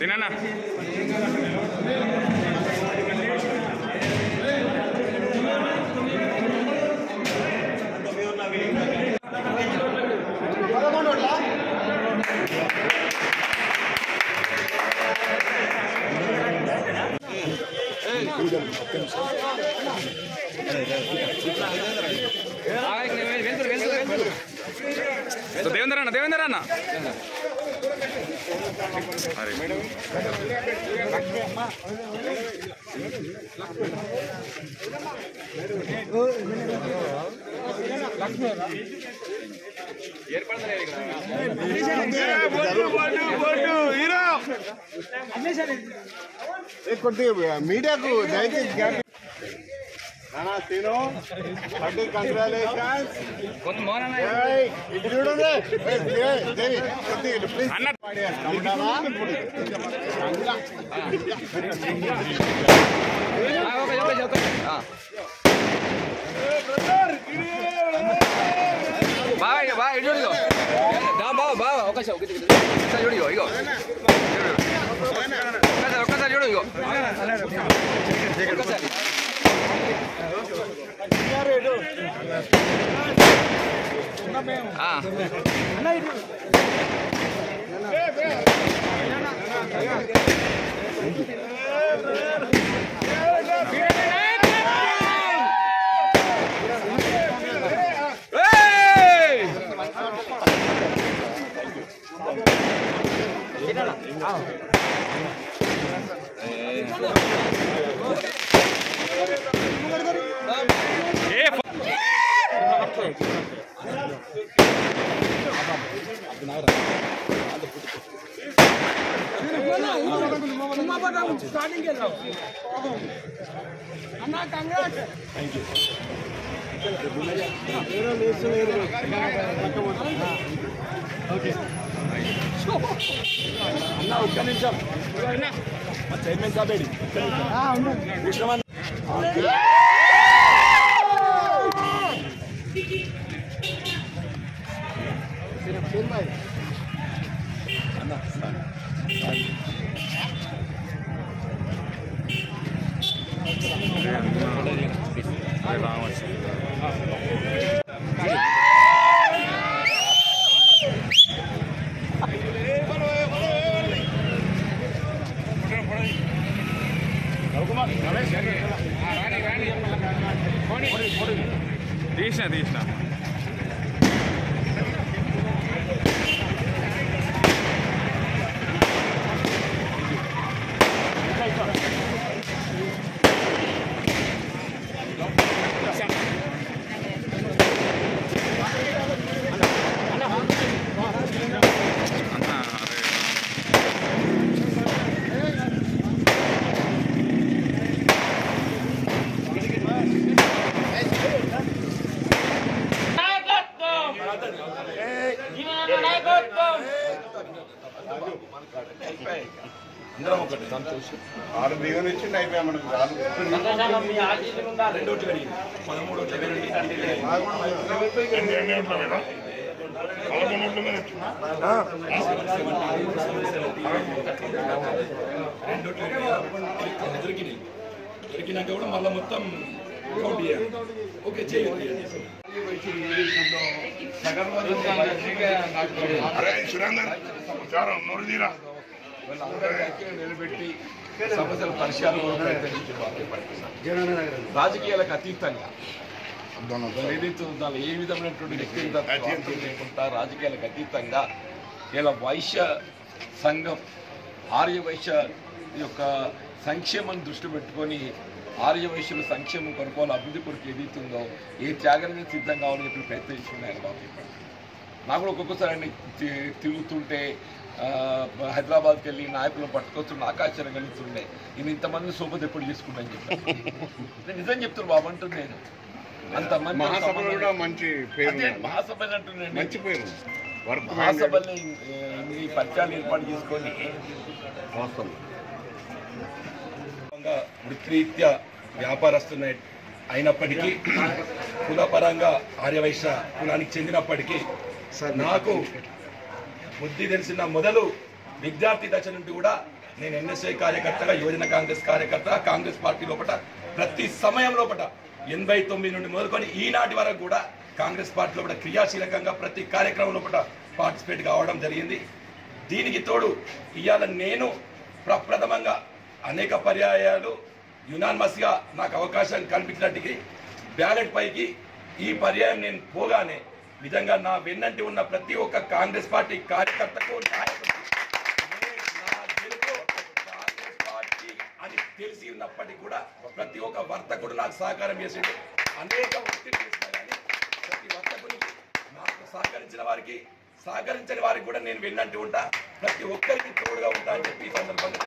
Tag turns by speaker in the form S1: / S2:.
S1: తినన్నా దేవేంద్ర అన్న దేవేంద్ర అన్న అరే
S2: కొద్దిగా మీడియాకు దయచేసి గ్యాప్ నానా తిను బర్త్డే కంగ్రాచులేషన్స్
S1: కొంత మోనన్న
S2: ఇటు చూడండి ఏయ్, ఏయ్, దేవి, కొద్దిగా ఇటు please.
S1: అన్న
S2: ఉంటావా?
S1: బాగా ఇక బాగా ఇటు చూడు ఇగో దా బావ బావ ఒకసారి ఒకసారి చూడు ఇగో ఇగో ఒక్కసారి ఒక్కసారి చూడు ఇగో ఒక్కసారి ఆ. ఏయ్! ఏ ఫ- తీసిన తీసిన అన్న అరే
S2: ఆరు బియ్యం ఇచ్చిండి అయిపోయా మనకు రాదు.
S3: దొరికినాయి దొరికినాక కూడా మళ్ళీ మొత్తం కౌంట్ చేయాలి ఓకే చేయండి
S4: అరే సురేందర్ చారం నోరు తీరా
S3: నిలబెట్టి సమస్యల పరిష్కారం కూడా ప్రయత్నించే బాధ్యత పడుతున్నాను. రాజకీయాలకు అతీతంగా ఏదైతే ఉందో ఏ విధమైనటువంటి వ్యక్తిగత స్వార్థం లేకుండా రాజకీయాలకు అతీతంగా ఇలా వైశ్య సంఘం ఆర్య వైశ్య యొక్క సంక్షేమం దృష్టి పెట్టుకొని ఆర్య వైశ్యుల సంక్షేమం కొరకు వాళ్ళ అభివృద్ధి కొరకు ఏదైతే ఉందో ఏ త్యాగానికి సిద్ధం కావాలని చెప్పి ప్రయత్నిస్తున్నాయి బాబు నాకు కూడా ఒక్కొక్కసారి అండి తి- తిరుగుతుంటే ఆ, హైదరాబాద్కి వెళ్ళి నాయకులను పట్టుకొస్తుండే ఆకాశాన్ని కలుగుతుండే నేను ఇంతమంది సోపతి ఎప్పుడు చేసుకుంటా అని చెప్పాను నేను నిజం చెప్తున్నాను బాబు అంటుంది నేను అంతమంది
S2: మహాసభలో కూడా మంచి పేరు
S3: అదే
S2: ఉంది.
S3: మహాసభలు అంటున్నాను
S2: మంచి పేరు వర్క్
S3: మహాసభల్ని ఆ, ఇన్ని పరిచయాలు ఏర్పాటు చేసుకొని వృత్తిరీత్యా వ్యాపారస్తున్న అయినప్పటికీ కులపరంగా ఆర్యవైశ్య కులానికి చెందినప్పటికీ నాకు బుద్ధి తెలిసిన మొదలు విద్యార్థి దశ నుండి కూడా నేను ఎన్ఎస్ఐ కార్యకర్తగా యువజన కాంగ్రెస్ కార్యకర్త కాంగ్రెస్ పార్టీ లోపల ప్రతి సమయం లోపల ఎనభై తొమ్మిది నుండి మొదలుకొని ఈనాటి వరకు కూడా కాంగ్రెస్ పార్టీ లోపల క్రియాశీలకంగా ప్రతి కార్యక్రమం లోపల పార్టిసిపేట్ కావడం జరిగింది దీనికి తోడు ఇవాళ నేను ప్రప్రథమంగా అనేక పర్యాయాలు యునానిమస్ గా నాకు అవకాశం కల్పించినట్టుకి బ్యాలెట్ పైకి ఈ పర్యాయం నేను పోగానే నిజంగా నా వెన్నంటి ఉన్న ప్రతి ఒక్క కాంగ్రెస్ పార్టీ కార్యకర్తకు నాయకుడికి నేను నా గెలుపు కాంగ్రెస్ పార్టీ అని తెలిసి ఉన్నప్పటికీ కూడా ప్రతి ఒక్క వర్తకుడు నాకు సహకారం చేసిండు అనేక ఒత్తిడి చేసినా కానీ ప్రతి వర్తకునికి నాకు సహకరించిన వారికి సహకరించని వారికి కూడా నేను వెన్నంటి ఉంటా ప్రతి ఒక్కరికి తోడుగా ఉంటా అని చెప్పి ఈ సందర్భంగా